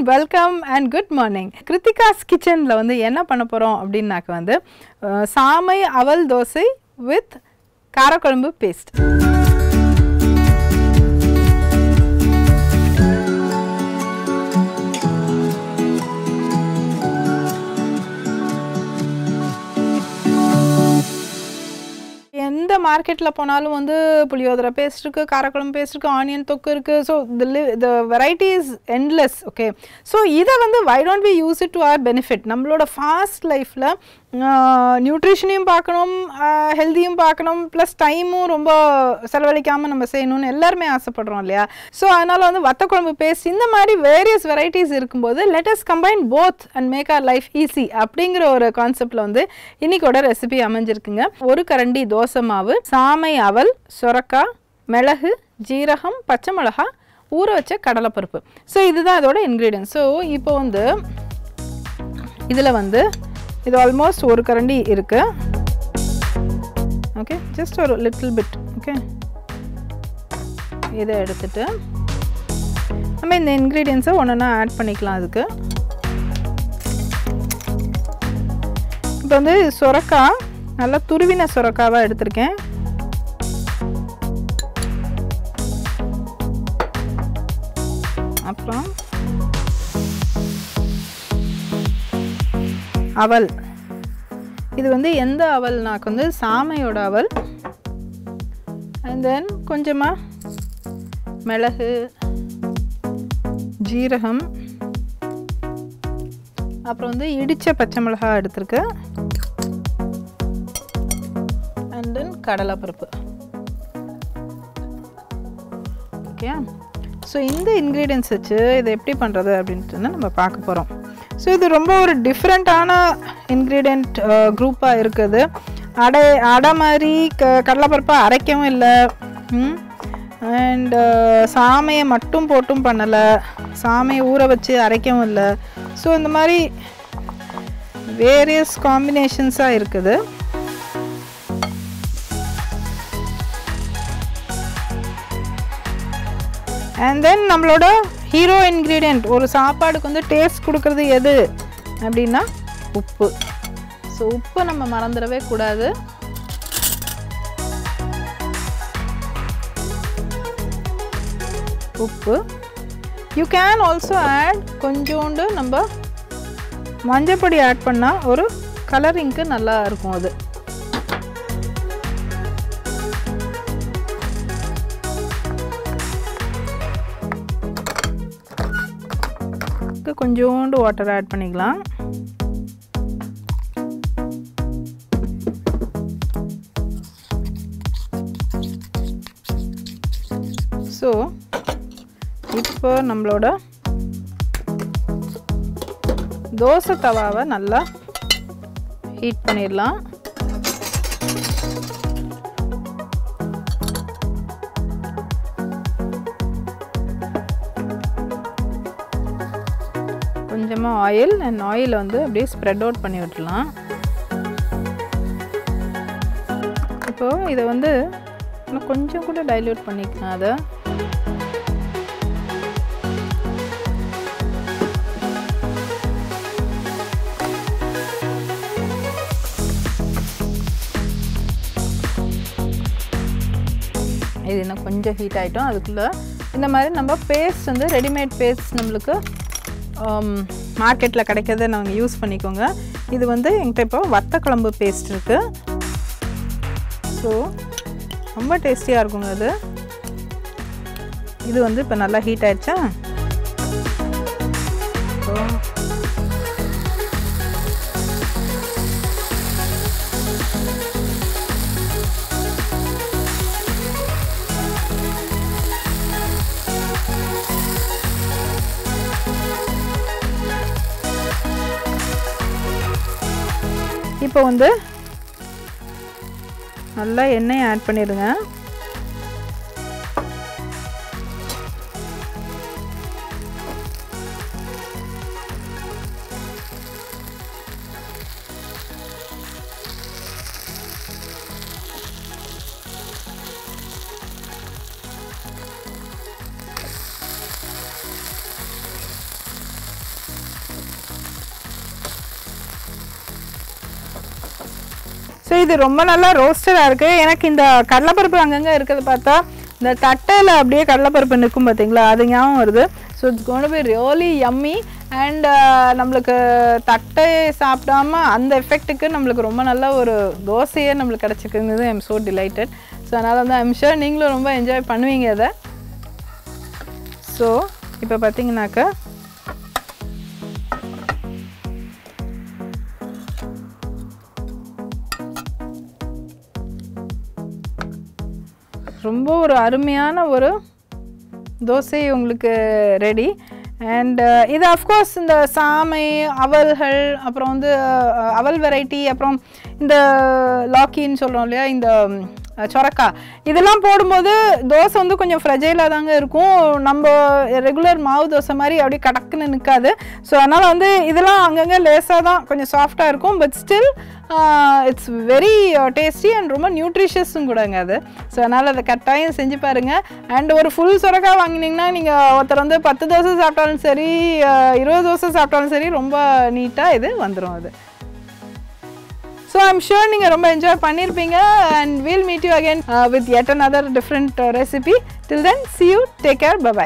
welcome and good morning Kiruthika's கிச்சனில் வந்து என்ன பண்ண போகிறோம் அப்படின்னாக்க வந்து அஹ், சாமை அவல் தோசை வித் காரக்குழம்பு பேஸ்ட் எந்த மார்க்கெட்டில் போனாலும் வந்து புளியோதரை பேஸ்ட் இருக்குது காரக்குழம்பு பேஸ்ட் இருக்குது ஆனியன் தொக்கு இருக்குது so the the variety is endless okay so இதை வந்து why don't we use it to our benefit நம்மளோட ஃபாஸ்ட் லைஃப்பில் நியூட்ரிஷனையும் பார்க்கணும் ஹெல்த்தியும் பார்க்கணும் ப்ளஸ் டைமும் ரொம்ப செலவழிக்காமல் நம்ம செய்யணும்னு எல்லாருமே ஆசைப்படுறோம் இல்லையா ஸோ அதனால் வந்து வத்தக்குழம்பு பேஸ்ட் இந்த மாதிரி வேரியஸ் வெரைட்டிஸ் இருக்கும்போது let's combine both and make our life easy அப்படிங்கிற ஒரு கான்செப்டில் வந்து இன்னைக்கோட ரெசிபி அமைஞ்சிருக்குங்க ஒரு கரண்டி தோசை மாவு சாமை அவல் சொரக்காய் மிளகு ஜீரகம் பச்சை மிளகா ஊற வச்ச கடலைப்பருப்பு ஸோ இதுதான் இதோட இன்க்ரீடியன்ட் ஸோ இப்போ வந்து இதில் வந்து இது ஆல்மோஸ்ட் ஒரு கரண்டி இருக்கு ஓகே ஜஸ்ட் ஒரு லிட்டில் பிட் ஓகே இதை எடுத்துட்டு நம்ம இந்த இன்க்ரீடியன்ஸை ஒன்றா ஆட் பண்ணிக்கலாம் அதுக்கு இப்போ வந்து சுரக்காய் நல்லா துருவின சுரக்காவாக எடுத்திருக்கேன் அப்புறம் அவல் இது வந்து எந்த அவல்னாக்கு வந்து சாமையோட அவல் அண்ட் தென் கொஞ்சமாக மிளகு ஜீரகம் அப்புறம் வந்து இடித்த பச்சை மிளகாய் எடுத்திருக்கு அண்ட் தென் கடலைப்பருப்பு ஓகே ஸோ இந்த இன்க்ரீடியன்ஸ் வச்சு இதை எப்படி பண்ணுறது அப்படின்ட்டு நம்ம பார்க்க போகிறோம் ஸோ இது ரொம்ப ஒரு டிஃப்ரெண்ட்டான இன்க்ரீடியண்ட் குரூப்பாக இருக்குது அடை அடை மாதிரி க கடலைப்பருப்பை அரைக்கவும் இல்லை அண்ட் சாமையை மட்டும் போட்டும் பண்ணலை சாமையை ஊற வச்சு அரைக்கவும் இல்லை ஸோ இந்த மாதிரி வேரியஸ் காம்பினேஷன்ஸாக இருக்குது அண்ட் தென் நம்மளோட ஹீரோ இன்க்ரீடியண்ட் ஒரு சாப்பாடுக்கு வந்து டேஸ்ட் கொடுக்கறது எது அப்படின்னா உப்பு ஸோ உப்பு நம்ம மறந்துடவே கூடாது உப்பு யூ கேன் ஆல்சோ ஆட் கொஞ்சோண்டு நம்ம மஞ்சப்பொடி ஆட் பண்ணால் ஒரு கலரிங்க்கு நல்லா இருக்கும் அது இதுக்கு கொஞ்சோண்டு வாட்டர் ஆட் பண்ணிக்கலாம் ஸோ இப்போ நம்மளோட தோசை தவாவை நல்லா ஹீட் பண்ணிடலாம் கொஞ்சமாக ஆயில் அண்ட் ஆயில் வந்து அப்படியே ஸ்ப்ரெட் அவுட் பண்ணி விட்டுலாம் இப்போது இதை வந்து இன்னும் கொஞ்சம் கூட டைல்யூட் பண்ணிக்கலாம் அதை இது இன்னும் கொஞ்சம் ஹீட் ஆகிட்டோம் அதுக்குள்ளே இந்த மாதிரி நம்ம பேஸ்ட் வந்து ரெடிமேட் பேஸ்ட் நம்மளுக்கு மார்க்கெட்டில் கிடைக்கிறத நாங்கள் யூஸ் பண்ணிக்கோங்க இது வந்து என்கிட்ட இப்போ வத்த குழம்பு பேஸ்ட் இருக்குது ஸோ ரொம்ப டேஸ்டியாக இருக்குங்க அது இது வந்து இப்போ நல்லா ஹீட் ஆயிடுச்சா ஸோ இப்போ வந்து நல்லா எண்ணெயை ஆட் பண்ணிடுங்க இது ரொம்ப நல்லா ரோஸ்டடாக இருக்குது எனக்கு இந்த கடலைப்பருப்பு அங்கங்கே இருக்கிறத பார்த்தா இந்த தட்டையில் அப்படியே கடலைப்பருப்பு நிற்கும் பார்த்தீங்களா அது ஞாபகம் வருது so it's gonna be really yummy and நம்மளுக்கு தட்டை சாப்பிடாம அந்த எஃபெக்ட்டுக்கு நம்மளுக்கு ரொம்ப நல்ல ஒரு தோசையே நம்மளுக்கு கிடச்சிருக்குங்கிறது I am so delighted so அதனால் வந்து ஐம் ஷூர் நீங்களும் ரொம்ப என்ஜாய் பண்ணுவீங்க அதை ஸோ இப்போ பார்த்தீங்கன்னாக்கா ரொம்ப ஒரு அருமையான ஒரு தோசை உங்களுக்கு ரெடி அண்ட் இது அஃப்கோர்ஸ் இந்த சாமை அவல்கள் அப்புறம் வந்து அஹ், அவல் வெரைட்டி அப்புறம் இந்த லாக்கின்னு சொல்கிறோம் இல்லையா இந்த ம், சொரக்கா இதெல்லாம் போடும்போது தோசை வந்து கொஞ்சம் ஃப்ரெஜைலாக தாங்க இருக்கும் நம்ம ரெகுலர் மாவு தோசை மாதிரி அப்படியே கடக்குன்னு நிற்காது ஸோ அதனால் வந்து இதெல்லாம் அங்கங்கே லேசாக தான் கொஞ்சம் சாஃப்டாக இருக்கும் but still it's very tasty and ரொம்ப நியூட்ரிஷியஸும் கூடங்க அது ஸோ அதனால் அதை கட்டாயம் செஞ்சு பாருங்கள் அண்ட் ஒரு ஃபுல் சுரக்கா வாங்கினீங்கன்னா நீங்கள் ஒருத்தர் வந்து பத்து தோசை சாப்பிட்டாலும் சரி அஹ், இருபது தோசை சாப்பிட்டாலும் சரி ரொம்ப நீட்டாக இது வந்துடும் அது ஸோ ஐம் ஷூர் நீங்கள் ரொம்ப என்ஜாய் பண்ணியிருப்பீங்க and we'll meet you again with yet another different uh, recipe till then see you take care bye bye